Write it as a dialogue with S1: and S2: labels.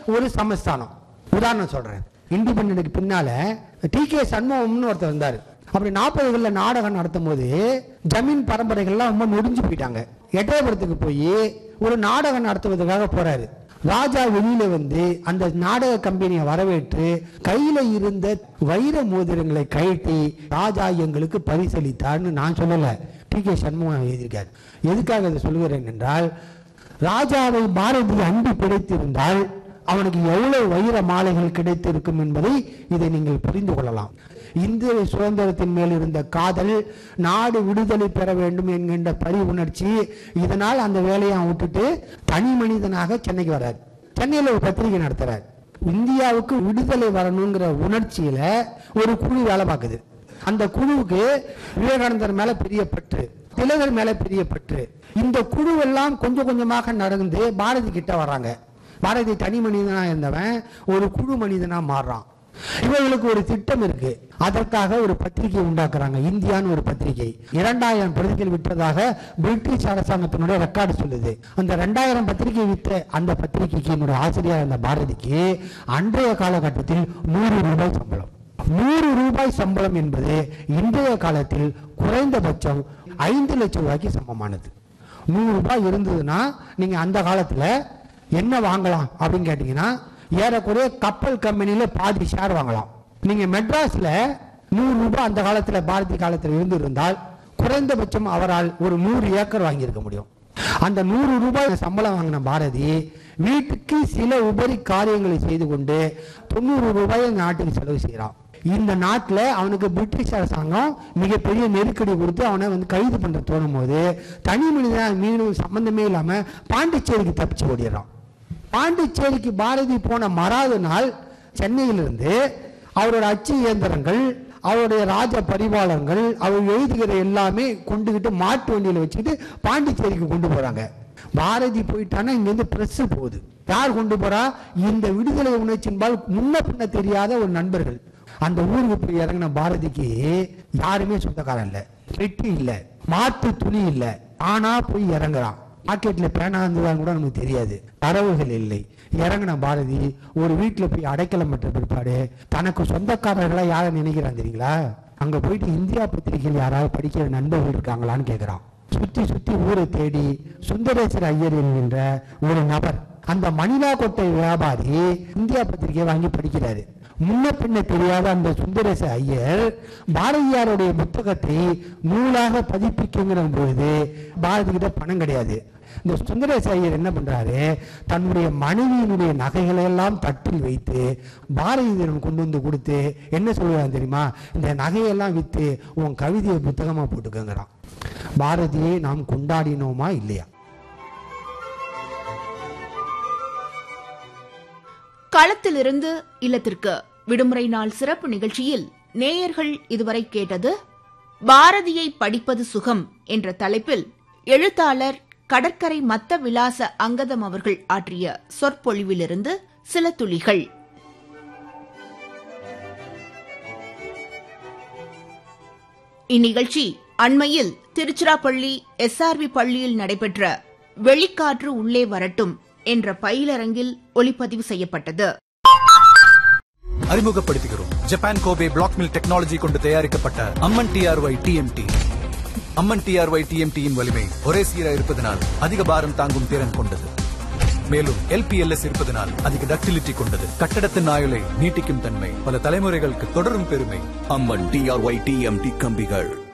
S1: ஒரு சமஸ்தானம் உதாரணம் சொல்றேன் இண்டிபெண்டனுக்கு பின்னால டி கே சண்முகம்னு ஒருத்தர் இருந்தார் அப்படி நாற்பதுகளில் நாடகம் நடத்தும் போது ஜமீன் பரம்பரைகள்லாம் ரொம்ப நொடிஞ்சு போயிட்டாங்க எட்டயபுரத்துக்கு போய் ஒரு நாடகம் நடத்துவதற்காக போறாரு ராஜா வெளியில வந்து அந்த நாடக கம்பெனியை வரவேற்று கையில இருந்த வைர மோதிரங்களை கழட்டி ராஜா எங்களுக்கு பரிசளித்தார்னு நான் சொல்லல டி கே சண்முகம் எழுதியிருக்காரு எதுக்காக இதை சொல்லுகிறேன் என்றால் ராஜாவை பாரதி அன்பு கிடைத்திருந்தால் அவனுக்கு எவ்வளவு வைர மாலைகள் கிடைத்திருக்கும் என்பதை இதை நீங்கள் புரிந்து கொள்ளலாம் இந்திய சுதந்திரத்தின் மேல் இருந்த காதல் நாடு விடுதலை பெற வேண்டும் என்கின்ற பரி உணர்ச்சி இதனால் அந்த வேலையை அவன் விட்டுட்டு தனி மனிதனாக சென்னைக்கு வர்றார் சென்னையில் ஒரு பத்திரிகை நடத்துறார் இந்தியாவுக்கு விடுதலை வரணுங்கிற உணர்ச்சியில ஒரு குழு வேலை பார்க்குது அந்த குழுவுக்கு விவேகானந்தர் மேல பெரிய பற்று திலகர் மேல பெரிய பற்று இந்த குழுவெல்லாம் கொஞ்சம் கொஞ்சமாக நடந்து பாரதி கிட்ட வர்றாங்க பாரதி தனி மனிதனா இருந்தவன் ஒரு குழு மனிதனா மாறுறான் இவர்களுக்கு ஒரு திட்டம் இருக்கு அதற்காக ஒரு பத்திரிகை உண்டாக்குறாங்க இந்தியான்னு ஒரு பத்திரிகை இரண்டாயிரம் பிரதிகள் விற்றதாக பிரிட்டிஷ் அரசாங்கத்தினுடைய ரெக்கார்டு சொல்லுது அந்த ரெண்டாயிரம் பத்திரிகை விற்ற அந்த பத்திரிகைக்கு என்னுடைய ஆசிரியர் அந்த பாரதிக்கு அன்றைய காலகட்டத்தில் நூறு ரூபாய் சம்பளம் நூறு ரூபாய் சம்பளம் என்பது இன்றைய காலத்தில் குறைந்தபட்சம் ஐந்து லட்சம் ரூபாய்க்கு சமமானது நூறு ரூபாய் இருந்ததுன்னா நீங்க அந்த காலத்துல என்ன வாங்கலாம் அப்படின்னு கேட்டீங்கன்னா ஏறக்குறைய கப்பல் கம்பெனியில பாதி ஷேர் வாங்கலாம் நீங்க மெட்ராஸ்ல நூறு ரூபாய் அந்த காலத்துல பாரதி காலத்துல இருந்து இருந்தால் குறைந்தபட்சம் அவரால் ஒரு நூறு ஏக்கர் வாங்கியிருக்க முடியும் அந்த நூறு ரூபாய் சம்பளம் வாங்கின பாரதி வீட்டுக்கு சில உபரி காரியங்களை செய்து கொண்டு தொண்ணூறு ரூபாயை நாட்டுக்கு செலவு செய்கிறான் இந்த நாட்டில் அவனுக்கு பிரிட்டிஷ் அரசாங்கம் மிகப்பெரிய நெருக்கடி கொடுத்து அவனை வந்து கைது பண்ண தோணும் போது தனி மனிதன் மீது சம்பந்தமே இல்லாம பாண்டிச்சேரிக்கு தப்பிச்சு ஓடிடுறான் பாண்டிச்சேரிக்கு பாரதி போன மறாத நாள் சென்னையிலிருந்து அவரோட அச்சு இயந்திரங்கள் அவருடைய ராஜ பரிவாளங்கள் அவர் எழுதுகிற எல்லாமே கொண்டுகிட்டு மாட்டு வண்டியில வச்சுக்கிட்டு பாண்டிச்சேரிக்கு கொண்டு போறாங்க பாரதி போயிட்டானா இங்கிருந்து பிரஸ் போகுது யார் கொண்டு போறா இந்த விடுதலை உணர்ச்சியின்பால் முன்ன பின்ன தெரியாத ஒரு நண்பர்கள் அந்த ஊருக்கு போய் இறங்கின பாரதிக்கு யாருமே சொந்தக்காரன் இல்ல பெட்டி இல்ல மாட்டு துணி இல்ல ஆனா போய் இறங்குறான் பாக்கெட்ல பேனா இருந்ததான்னு கூட நமக்கு தெரியாது தரவுகள் இல்லை இறங்கின பாரதி ஒரு வீட்டுல போய் அடைக்கலம் பெற்ற பிற்பாடு தனக்கு சொந்தக்காரர்களா யாரை நினைக்கிறான் தெரியுங்களா அங்க போயிட்டு இந்தியா பத்திரிகையில் யாராவது படிக்கிற நண்பர்கள் இருக்காங்களான்னு கேக்குறான் சுத்தி சுத்தி ஊரை தேடி சுந்தரேஸ்வர ஐயர் என்கின்ற ஒரு நபர் அந்த மணிலா கொட்டை வியாபாரி இந்தியா பத்திரிகையை வாங்கி படிக்கிறாரு முன்ன பின்ன தெரியாத அந்த சுந்தரேச ஐயர் பாரதியாருடைய புத்தகத்தை நூலாக பதிப்பிக்குங்கிற பொழுது பாரதி கிட்ட பணம் கிடையாது இந்த சுந்தரேச ஐயர் என்ன பண்றாரு தன்னுடைய மனைவியினுடைய நகைகளை எல்லாம் தட்டில் வைத்து பாரதியாரன் கொண்டு வந்து கொடுத்து என்ன சொல்லுவான் தெரியுமா இந்த நகையெல்லாம் வித்து உன் கவிதையை புத்தகமா போட்டுக்கங்கிறான் பாரதியை நாம் கொண்டாடினோமா இல்லையா
S2: களத்திலிருந்து இல்லத்திற்கு விடுமுறை நாள் சிறப்பு நிகழ்ச்சியில் நேயர்கள் இதுவரை கேட்டது பாரதியை படிப்பது சுகம் என்ற தலைப்பில் எழுத்தாளர் கடற்கரை மத்த விலாச அங்கதம் அவர்கள் ஆற்றிய சொற்பொழிவிலிருந்து சில துளிகள் இந்நிகழ்ச்சி அண்மையில் திருச்சிராப்பள்ளி எஸ்ஆர்வி பள்ளியில் நடைபெற்ற வெளிக்காற்று உள்ளே வரட்டும் என்ற பயிலரங்கில் ஒளிப்பதிவு செய்யப்பட்டது
S3: அறிமுகப்படுத்துகிறோம் Japan Kobe black mill technology கொண்டு தயாரிக்கப்பட்ட Amman TRY TMT Amman TRY டிஎம்டியின் வலிமை ஒரே சீரா இருப்பதனால் அதிக பாரம் தாங்கும் திறன் கொண்டது மேலும் எல்பிஎல்எஸ் இருப்பதனால் அதிக டக்டிலிட்டி கொண்டது கட்டடத்தின் ஆயுளை நீட்டிக்கும் தன்மை பல தலைமுறைகளுக்கு தொடரும் பெருமை
S4: அம்மன் டிஆர்ஒய் டிஎம்டி கம்பிகள்